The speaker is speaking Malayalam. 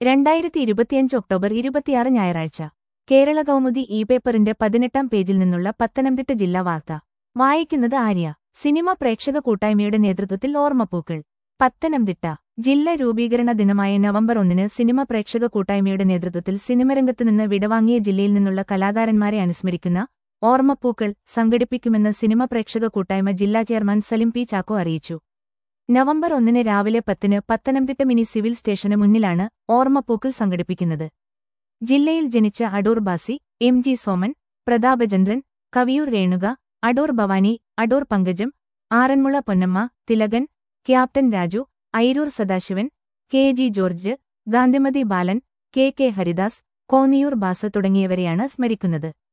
രണ്ടായിരത്തി ഇരുപത്തിയഞ്ച് ഒക്ടോബർ ഇരുപത്തിയാറ് ഞായറാഴ്ച കേരള കൗമുദി ഇ പേപ്പറിന്റെ പതിനെട്ടാം പേജിൽ നിന്നുള്ള പത്തനംതിട്ട ജില്ലാ വാർത്ത വായിക്കുന്നത് ആര്യ സിനിമ പ്രേക്ഷക കൂട്ടായ്മയുടെ നേതൃത്വത്തിൽ ഓർമ്മപ്പൂക്കൾ പത്തനംതിട്ട ജില്ല രൂപീകരണ ദിനമായ നവംബർ ഒന്നിന് സിനിമ പ്രേക്ഷക കൂട്ടായ്മയുടെ നേതൃത്വത്തിൽ സിനിമരംഗത്ത് നിന്ന് വിടവാങ്ങിയ ജില്ലയിൽ നിന്നുള്ള കലാകാരന്മാരെ അനുസ്മരിക്കുന്ന ഓർമ്മപ്പൂക്കൾ സംഘടിപ്പിക്കുമെന്ന് സിനിമ പ്രേക്ഷക കൂട്ടായ്മ ജില്ലാ ചെയർമാൻ സലിം പി ചാക്കോ അറിയിച്ചു നവംബർ ഒന്നിന് രാവിലെ പത്തിന് പത്തനംതിട്ട മിനി സിവിൽ സ്റ്റേഷന് മുന്നിലാണ് ഓർമ്മപ്പൂക്കൾ സംഘടിപ്പിക്കുന്നത് ജില്ലയിൽ ജനിച്ച Adoor Bhasi M G Soman Prathapachandran Kaviyoor Renuka Adoor Bhavani Adoor Pankajam Aranmula Ponnamma Thilakan captain Raju Airoor Sadasivan K G George Gandhimathi Balan K K Haridas Konniyoor Bhasa തുടങ്ങിയവരെയാണ് സ്മരിക്കുന്നത്